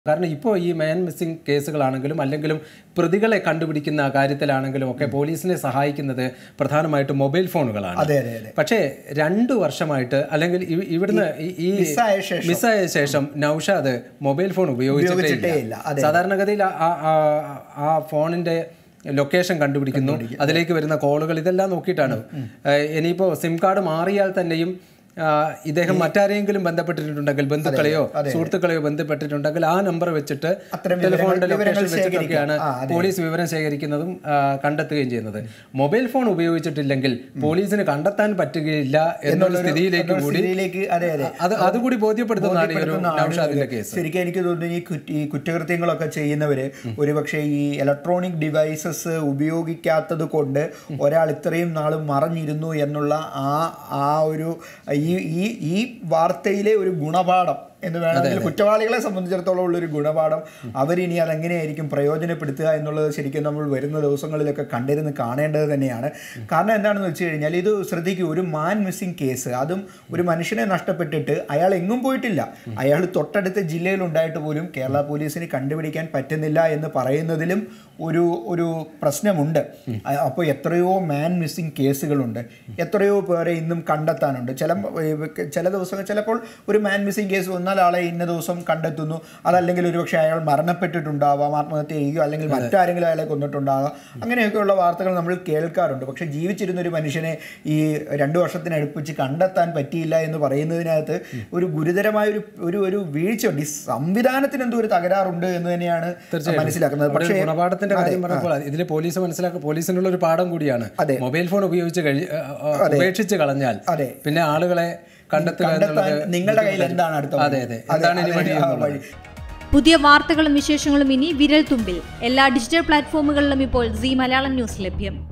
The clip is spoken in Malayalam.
കാരണം ഇപ്പോൾ ഈ മാൻ മിസ്സിംഗ് കേസുകളാണെങ്കിലും അല്ലെങ്കിലും പ്രതികളെ കണ്ടുപിടിക്കുന്ന കാര്യത്തിലാണെങ്കിലും ഒക്കെ പോലീസിനെ സഹായിക്കുന്നത് പ്രധാനമായിട്ടും മൊബൈൽ ഫോണുകളാണ് അതെ അതെ അതെ പക്ഷേ രണ്ടു വർഷമായിട്ട് അല്ലെങ്കിൽ ഇ- ഇവിടുന്ന് ഈ- ഈ മിസ്സായ ശേഷം മിസ്സായ ശേഷം നൌഷാദ് മൊബൈൽ ഫോൺ ഉപയോഗിച്ചിട്ടേ ഉപയോഗിച്ചിട്ടേ ഇല്ല അതെ സാധാരണഗതിയിൽ ആ- ആ- ആ- ആ ഫോണിന്റെ ലൊക്കേഷൻ കണ്ടുപിടിക്കുന്നു അതിലേക്ക് വരുന്ന കോളുകൾ ഇതെല്ലാം നോക്കിയിട്ടാണ് ഏഹ് ഇനിയിപ്പോ സിം കാർഡ് മാറിയാൽ തന്നെയും ആ, ഇദ്ദേഹം മറ്റാരെങ്കിലും ബന്ധപ്പെട്ടിട്ടുണ്ടെങ്കിൽ ബന്ധുക്കളെയോ സുഹൃത്തുക്കളെയോ ബന്ധപ്പെട്ടിട്ടുണ്ടെങ്കിൽ ആ നമ്പർ വെച്ചിട്ട് അത്തരം ടെലിഫോണിന്റെ വിവരങ്ങൾ- വിവരങ്ങൾ ലൊക്കേഷൻ വെച്ചിട്ടൊക്കെയാണ് ശേഖരിക്കുക. ആ, പോലീസ് വിവരം ശേഖരിക്കുന്നതും ആ, കണ്ടെത്തുകയും ചെയ്യുന്നത് മൊബൈൽ ഫോൺ ഉപയോഗിച്ചിട്ടില്ലെങ്കിൽ പോലീസിന് കണ്ടെത്താൻ പറ്റുകയില്ല എന്നുള്ള സ്ഥിതിയിലേക്ക് എന്നൊരു കൂടി സ്ഥിതിയിലേക്ക് അതെ അതെ അത് അതുകൂടി ബോധ്യപ്പെടുത്തുന്നതാണ് ഈ ഒരു ബോധ്യപ്പെടുത്തുന്ന നൌഷാദിന്റെ ആളുകൾ. കേസ് ശരിക്കും എനിക്ക് തോന്നുന്നു ഈ കുറ്റ- ഈ കുറ്റകൃത്യങ്ങളൊക്കെ ചെയ്യുന്നവര് ഒരുപക്ഷെ ഈ ഇലക്ട്രോണിക് ഡിവൈസസ് ഉപയോഗിക്കാത്തത് കൊണ്ട് ഒരാൾ ഇത്രയും നാൾ മറഞ്ഞിരുന്നു എന്നുള്ള ആ ആ ഒരു ഈ ഈ ഈ വാർത്തയിലെ ഒരു ഗുണപാഠം എന്ന് വേണമെങ്കിൽ കുറ്റവാളികളെ സംബന്ധിച്ചിടത്തോളം ഉള്ളൊരു ഗുണപാഠം അവരിനി അതെങ്ങനെയായിരിക്കും പ്രയോജനപ്പെടുത്തുക എന്നുള്ളത് ശരിക്കും നമ്മൾ വരുന്ന ദിവസങ്ങളിലൊക്കെ കണ്ടിരുന്ന് കാണേണ്ടത് തന്നെയാണ് കാരണം എന്താണെന്ന് വെച്ച് കഴിഞ്ഞാൽ ഇത് ശ്രദ്ധിക്കൂ ഒരു മാൻ മിസ്സിംഗ് കേസ് അതും ഒരു മനുഷ്യനെ നഷ്ടപ്പെട്ടിട്ട് അയാൾ എങ്ങും പോയിട്ടില്ല അയാൾ തൊട്ടടുത്ത ജില്ലയിൽ ഉണ്ടായിട്ട് പോലും കേരള പോലീസിന് കണ്ടുപിടിക്കാൻ പറ്റുന്നില്ല എന്ന് പറയുന്നതിലും ഒരു ഒരു പ്രശ്നമുണ്ട് അപ്പോൾ എത്രയോ മാൻ മിസ്സിംഗ് കേസുകളുണ്ട് എത്രയോ പേരെ ഇന്നും കണ്ടെത്താനുണ്ട് ചില ചില ദിവസങ്ങൾ ചിലപ്പോൾ ഒരു മാൻ മിസ്സിംഗ് കേസ് വന്നാൽ ആളെ ഇന്ന ദിവസം കണ്ടെത്തുന്നു അതല്ലെങ്കിൽ ഒരുപക്ഷെ അയാൾ മരണപ്പെട്ടിട്ടുണ്ടാവാം ആത്മഹത്യ ചെയ്യുകയോ അല്ലെങ്കിൽ മറ്റാരെങ്കിലും അയാളെ കൊന്നിട്ടുണ്ടാകാം അങ്ങനെയൊക്കെയുള്ള വാർത്തകൾ നമ്മൾ കേൾക്കാറുണ്ട് പക്ഷേ ജീവിച്ചിരുന്ന ഒരു മനുഷ്യനെ ഈ രണ്ടു വർഷത്തിനടുപ്പിച്ച് കണ്ടെത്താൻ പറ്റിയില്ല എന്ന് പറയുന്നതിനകത്ത് ഒരു ഗുരുതരമായ ഒരു ഒരു ഒരു വീഴ്ചയുണ്ട് ഈ സംവിധാനത്തിന് എന്തോ ഒരു തകരാറുണ്ട് എന്ന് തന്നെയാണ് മനസ്സിലാക്കുന്നത് അവിടെ ഒരു പക്ഷേ ഗുണപാഠത്തിന്റെ കാര്യം പറഞ്ഞപ്പോൾ ഇതിൽ പോലീസ് മനസ്സിലാക്കുക പോലീസിനുള്ള ഒരു പാഠം കൂടിയാണ് അതെ. മൊബൈൽ ഫോൺ ഉപയോഗിച്ച് കഴി ആ, ആ, ഉപേക്ഷിച്ച് കളഞ്ഞാൽ അതെ. പിന്നെ ആളുകളെ കണ്ടെത്തുക കണ്ടെത്താൻ എന്നുള്ളത് നിങ്ങളുടെ കയ്യിൽ എന്താണ് അടുത്ത വഴി? അതെ അതെ അതെ, എന്താണ് ഇനി അതെ, വഴി ആ എന്നുള്ളത്. വഴി. പുതിയ വാർത്തകളും വിശേഷങ്ങളും ഇനി വിരൽ തുമ്പിൽ എല്ലാ ഡിജിറ്റൽ പ്ലാറ്റ്ഫോമുകളിലും ഇപ്പോൾ സി മലയാളം ന്യൂസ് ലഭ്യം